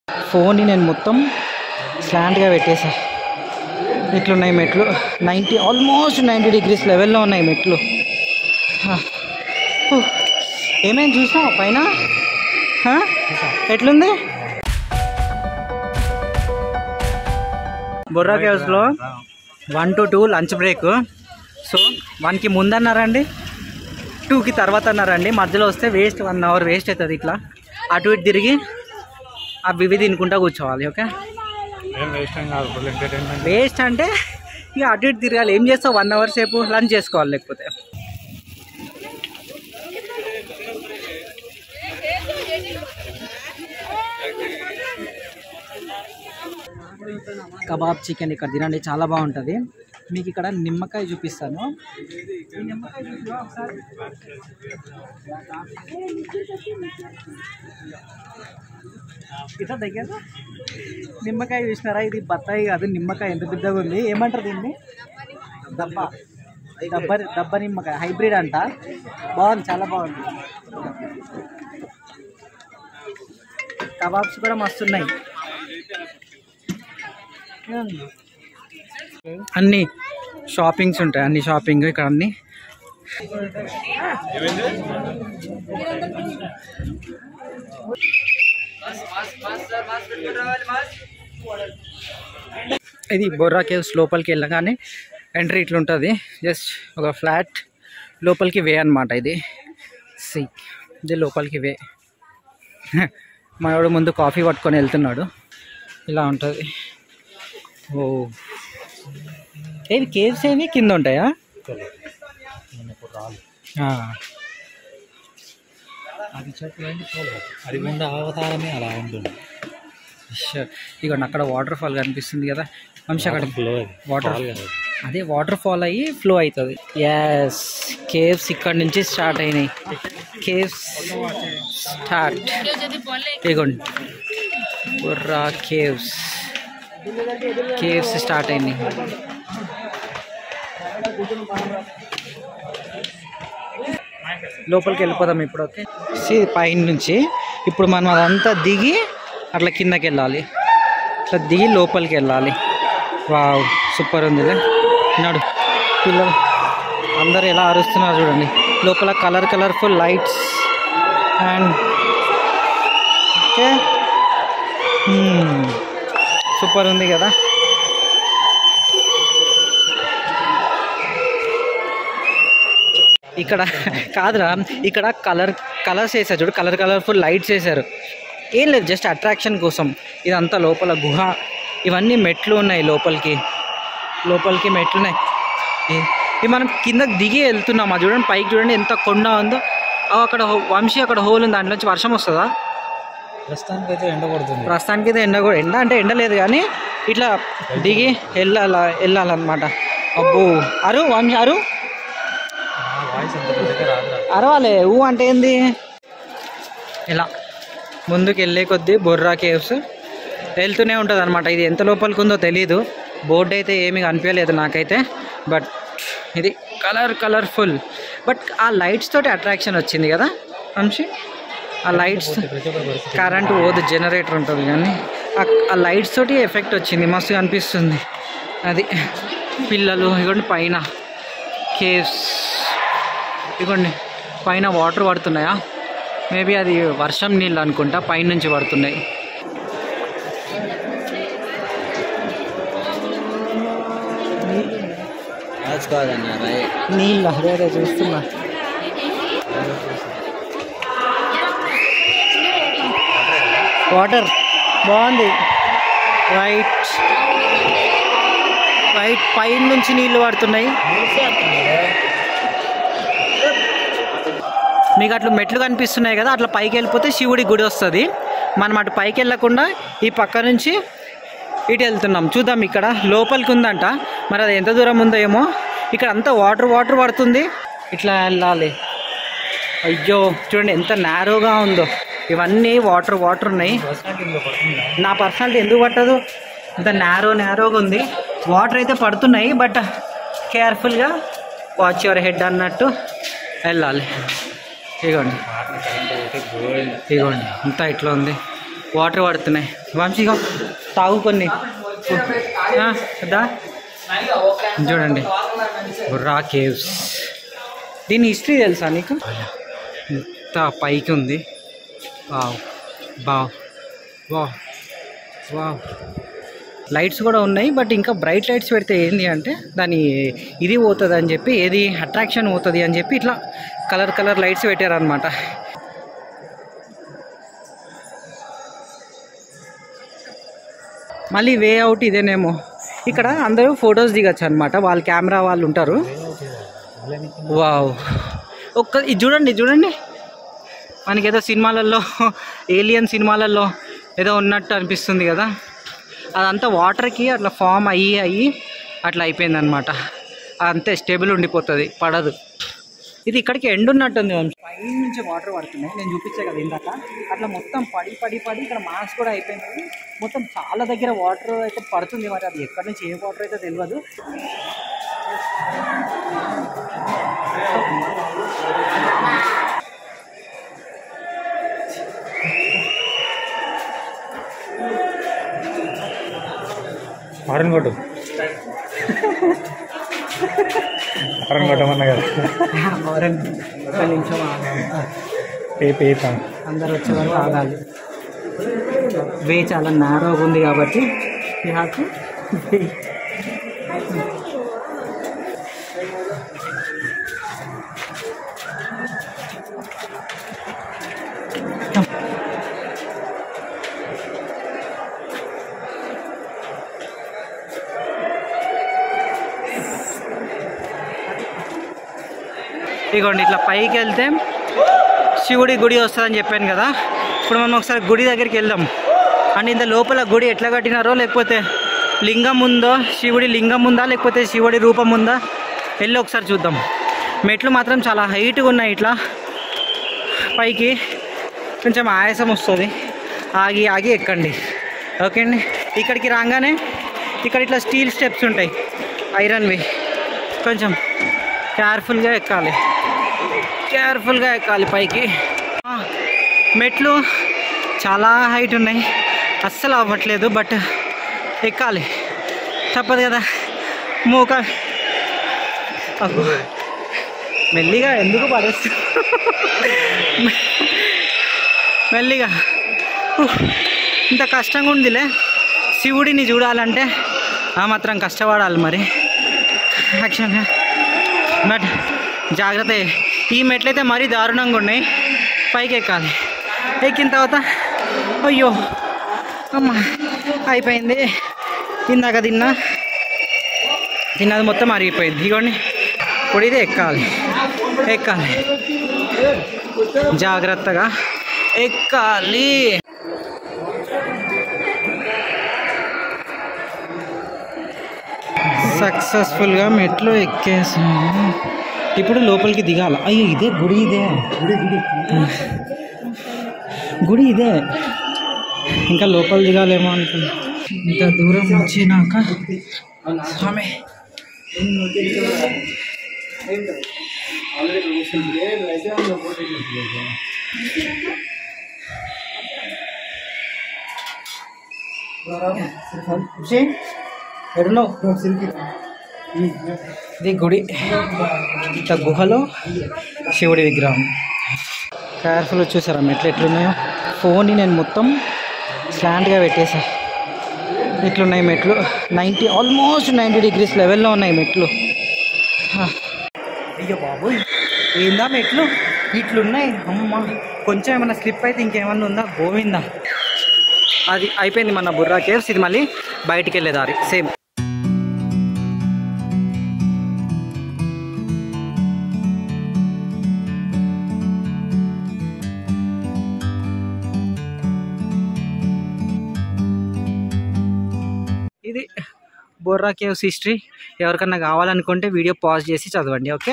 ఫోన్ని నేను మొత్తం స్లాంట్గా పెట్టేసా ఇట్లున్నాయి మెట్లు నైంటీ ఆల్మోస్ట్ నైంటీ డిగ్రీస్ లెవెల్లో ఉన్నాయి మెట్లు హా. హూ. ఏమైంది చూసావా పైన హా? ఎట్లుంది బొర్రా కేవ్స్లో one to two lunch break so వన్కి ముందన్నారండి టూకి తర్వాత అన్నారండి మధ్యలో వస్తే వేస్ట్ వన్ అవర్ వేస్ట్ అవుతుంది ఇట్లా అటు ఇటు తిరిగి ఆ వివి తినుకుంటా కూర్చోవాలి ఓకే ఏం వేస్ట్ ఏం కాదు ఫుల్ ఎంటర్టైన్మెంట్ వేస్ట్ అంటే ఇక అటు ఇటు తిరగాలి ఏం చేస్తావు వన్ అవర్ సేపు లంచ్ చేసుకోవాలి లేకపోతే కబాబ్ చికెన్ ఇక్కడ తినండి చాలా బాగుంటుంది మీకు ఇక్కడ నిమ్మకాయ చూపిస్తాను ఈ నిమ్మకాయ చూపివా ఒకసారి ఇట్లా దగ్గర నిమ్మకాయ చూసినారా ఇది బత్తాయి కాదు నిమ్మకాయ ఎంత పెద్దగా ఉంది ఏమంటారు దీన్ని దబ్బ దబ్బ దబ్బ నిమ్మకాయ హైబ్రిడ్ అంట బాగుంది చాలా బాగుంది కబాబ్స్ కూడా మస్తున్నాయి అన్ని షాపింగ్స్ ఉంటాయి అన్ని షాపింగ్ ఇక్కడ అన్ని ఇది బొర్రా కేవ్స్ లోపలికి వెళ్ళగానే ఎంట్రీ ఇట్లుంటుంది జస్ట్ ఒక ఫ్లాట్ లోపలికి వే అనమాట ఇది సి ఇది లోపలికి వే మనోడు ముందు కాఫీ పట్టుకొని వెళ్తున్నాడు ఇలా ఉంటుంది ఓ ఏవి కేవ్స్ ఏవి కింద ఉంటాయా ఆ. అది చెప్పలేండి అది ముందు అవతారమే అలా ఉంటుంది షూర్. ఇగోండి అక్కడ వాటర్ ఫాల్ కనిపిస్తుంది కదా వంశ అక్కడ ఫ్లో వాటర్ అదే వాటర్ ఫాల్ అయ్యి ఫ్లో అవుతుంది ఎస్ కేవ్స్ ఇక్కడ నుంచి స్టార్ట్ అయినాయి కేవ్స్ స్టార్ట్ ఇగోండి బుర్రా కేవ్స్ కేవ్స్ స్టార్ట్ అయినాయి లోపలికి వెళ్ళిపోదాం ఇప్పుడు ఓకే సి పైన నుంచి ఇప్పుడు మనం అదంతా దిగి అట్లా కిందకి వెళ్ళాలి ఇట్లా దిగి లోపలికి వెళ్ళాలి వావ్ సూపర్ ఉందిలే నాడు పిల్లలు అందరు ఎలా అరుస్తున్నారు చూడండి లోపల colour colourful lights and okay super ఉంది కదా ఇక్కడ కాదురా ఇక్కడ కలర్ కలర్స్ వేసారు చూడు కలర్ కలర్ఫుల్ లైట్స్ వేసారు ఏం లేదు జస్ట్ అట్రాక్షన్ కోసం ఇదంతా లోపల గుహ ఇవన్నీ మెట్లు ఉన్నాయి లోపలికి లోపలికి మెట్లు ఉన్నాయి ఇ- ఇవి మనం కిందకి దిగి వెళ్తున్నాం అది చూడండి పైకి చూడండి ఎంత కొండ ఉందో ఆ, అక్కడ హో- వంశీ అక్కడ హోల్ ఉంది దాంట్లోంచి వర్షం వస్తుందా ప్రస్తుతానికి అయితే ఎండ పడుతుంది ప్రస్తుతానికి అయితే ఎండ కూడా ఎండ అంటే ఎండ లేదు కానీ ఇట్లా దిగి వెళ్ళాల వెళ్ళాలన్నమాట అబ్బో అరు వంశీ అరు వాయిస్ అంత పెద్దగా రాదు అరవాలే ఊ అంటే ఏంది ఇలా ముందుకు వెళ్ళే కొద్దీ బొర్రా కేవ్స్ వెళ్తూనే ఉంటుంది అనమాట ఇది ఎంత లోపలికి ఉందో తెలియదు బోర్డు అయితే ఏమీ కనిపించలేదు నాకైతే బట్ ఇది కలర్ కలర్ఫుల్ బట్ ఆ లైట్స్ తోటి అట్రాక్షన్ వచ్చింది కదా వంశీ ఆ లైట్స్ ప్రతి ఒక్క పరిస్థితి కరెంట్ పోదు జనరేటర్ ఉంటుంది కానీ ఆ- ఆ లైట్స్ తోటి ఎఫెక్ట్ వచ్చింది మస్తు అనిపిస్తుంది అది పిల్లలు ఇగోండి పైన కేవ్స్ ఇగోండి పైన వాటర్ పడుతున్నాయా మేబీ అది వర్షం నీళ్ళు అనుకుంటా పైనుంచి పడుతున్నాయి నీళ్ళు అదే అదే చూస్తున్నా వాటర్ బాగుంది రైట్ రైట్ పైన నుంచి నీళ్ళు పడుతున్నాయి మీకు అట్లా మెట్లు కనిపిస్తున్నాయి కదా అట్లా పైకి వెళ్ళిపోతే శివుడి గుడి వస్తుంది మనం అటు పైకి వెళ్ళకుండా ఈ పక్క నుంచి ఇటు వెళ్తున్నాం చూద్దాం ఇక్కడ లోపలికి ఉందంట మరి అది ఎంత దూరం ఉందో ఏమో ఇక్కడ అంతా వాటర్ వాటర్ పడుతుంది ఇట్లా వెళ్ళాలి అయ్యో చూడండి ఎంత నేరోగా ఉందో ఇవన్నీ వాటర్ వాటర్ ఉన్నాయి ప్రస్తుతానికి ఇందులో పడుతుందా నా పర్సనాలిటీ ఎందుకు పట్టదు ఇంత నేరో నేరోగా ఉంది వాటర్ అయితే పడుతున్నాయి బట్ కేర్ఫుల్గా వాచ్ యువర్ హెడ్ అన్నట్టు వెళ్ళాలి ఇగోండి కరెంట్ ఒకటి గోల్డ్ ఇగోండి అంతా ఇట్లా ఉంది వాటర్ పడుతున్నాయి వంశీగా తాగు కొన్ని ఆ, దా చూడండి బుర్రా కేవ్స్ దీని హిస్టరీ తెలుసా నీకు ఎంత పైకి ఉంది వావ్ బావ్ వావ్ వావ్ లైట్స్ కూడా ఉన్నాయి బట్ ఇంకా బ్రైట్ లైట్స్ పెడితే ఏంటి అంటే దాని ఇది పోతుంది అని చెప్పి ఏది అట్రాక్షన్ పోతుంది అని చెప్పి ఇట్లా కలర్ కలర్ లైట్స్ పెట్టారనమాట మళ్ళీ వే అవుట్ ఇదేనేమో ఇక్కడ అందరూ ఫొటోస్ దిగచ్చు అనమాట వాళ్ళ కెమెరా వాళ్ళు ఉంటారు వావ్ ఒక్క ఇది చూడండి ఇది చూడండి మనకేదో సినిమాలలో ఏలియన్ సినిమాలలో ఏదో ఉన్నట్టు అనిపిస్తుంది కదా అదంతా వాటర్కి అట్లా ఫామ్ అయ్యి అయ్యి అట్లా అయిపోయింది అనమాట అంతే స్టేబుల్ ఉండిపోతుంది పడదు ఇది ఇక్కడికి ఎండ్ ఉన్నట్టుంది వంశీ. పై నుంచి వాటర్ పడుతున్నాయి నేను చూపించే కదా ఇందాక అట్లా మొత్తం పడి పడి పడి ఇక్కడ మాస్ కూడా అయిపోయింది మొత్తం చాలా దగ్గర వాటర్ అయితే పడుతుంది మరి అది ఎక్కడి నుంచి ఏ వాటర్ అయితే తెలియదు హారన్ కొట్టు హారన్ కొట్టమన్నా కదా ఎవరండి ఒక నిమిషం ఆగాలి పే పేతాం అందరు వచ్చే వరకు ఆగాలి వే చాలా నేరోగా ఉంది కాబట్టి ఈ హాకు ఇగోండి ఇట్లా పైకి వెళ్తే శివుడి గుడి వస్తుందని చెప్పాను కదా ఇప్పుడు మనం ఒకసారి గుడి దగ్గరికి వెళ్దాం అండ్ ఇంత లోపల గుడి ఎట్లా కట్టినారో లేకపోతే లింగం ఉందో శివుడి లింగం ఉందా లేకపోతే శివుడి రూపం ఉందా వెళ్ళి ఒకసారి చూద్దాం మెట్లు మాత్రం చాలా హైట్గా ఉన్నాయి ఇట్లా పైకి కొంచెం ఆయాసం వస్తుంది ఆగి ఆగి ఎక్కండి ఓకే అండి ఇక్కడికి రాగానే ఇక్కడ ఇట్లా స్టీల్ స్టెప్స్ ఉంటాయి ఐరన్వి కొంచెం కేర్ఫుల్గా ఎక్కాలి కేర్ఫుల్గా ఎక్కాలి పైకి ఆ, మెట్లు చాలా హైట్ ఉన్నాయి అస్సలు అవ్వట్లేదు బట్ ఎక్కాలి తప్పదు కదా మూక అబ్బో. మెల్లిగా ఎందుకు పడేస్తు మెల్లిగా ఉఫ్. ఇంత కష్టంగా ఉందిలే శివుడిని చూడాలంటే ఆ మాత్రం కష్టపడాలి మరి యాక్చువల్గా బట్ జాగ్రత్త ఈ మెట్లయితే మరీ దారుణంగా ఉన్నాయి పైకి ఎక్కాలి ఎక్కిన తర్వాత అయ్యో అమ్మ అయిపోయింది ఇందాక తిన్నా తిన్నది మొత్తం అరిగిపోయింది ఇగోండి ఇప్పుడు ఇది ఎక్కాలి ఎక్కాలి జాగ్రత్తగా ఎక్కాలి సక్సెస్ఫుల్గా మెట్లు ఎక్కేసాము ఇప్పుడు లోపలికి దిగాల అయ్యో ఇదే గుడి ఇదే గుడి గుడి గుడి ఇదే ఇంకా లోపల దిగాలేమో అనుకున్నా ఇంత దూరం వచ్చినాక స్వామి ఎడున్నావు ఇది గుడి ఇంత గుహలో శివుడి విగ్రహం కేర్ఫుల్ చూసారా మెట్లు ఎట్లున్నాయో ఫోన్ని నేను మొత్తం స్లాంట్గా పెట్టేసా ఇట్లున్నాయి మెట్లు నైంటీ ఆల్మోస్ట్ నైంటీ డిగ్రీస్ లెవెల్లో ఉన్నాయి మెట్లు హా. అయ్యో బాబోయ్ ఏందా మెట్లు ఇట్లున్నాయి అమ్మ కొంచెం ఏమైనా స్లిప్ అయితే ఇంకేమన్నా ఉందా గోవిందా అది అయిపోయింది మన బుర్రా కేవ్స్ ఇది మళ్ళీ బయటికి వెళ్ళే దారి సేమ్ ఇది బొర్రా కేవ్స్ హిస్టరీ ఎవరికన్నా కావాలనుకుంటే వీడియో పాజ్ చేసి చదవండి ఓకే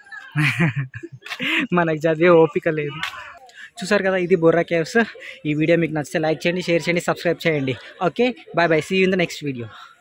మనకు చదివే ఓపిక లేదు చూసారు కదా ఇది బొర్రా కేవ్స్ ఈ వీడియో మీకు నచ్చితే లైక్ చేయండి షేర్ చేయండి సబ్స్క్రైబ్ చేయండి okay bye bye see in the next video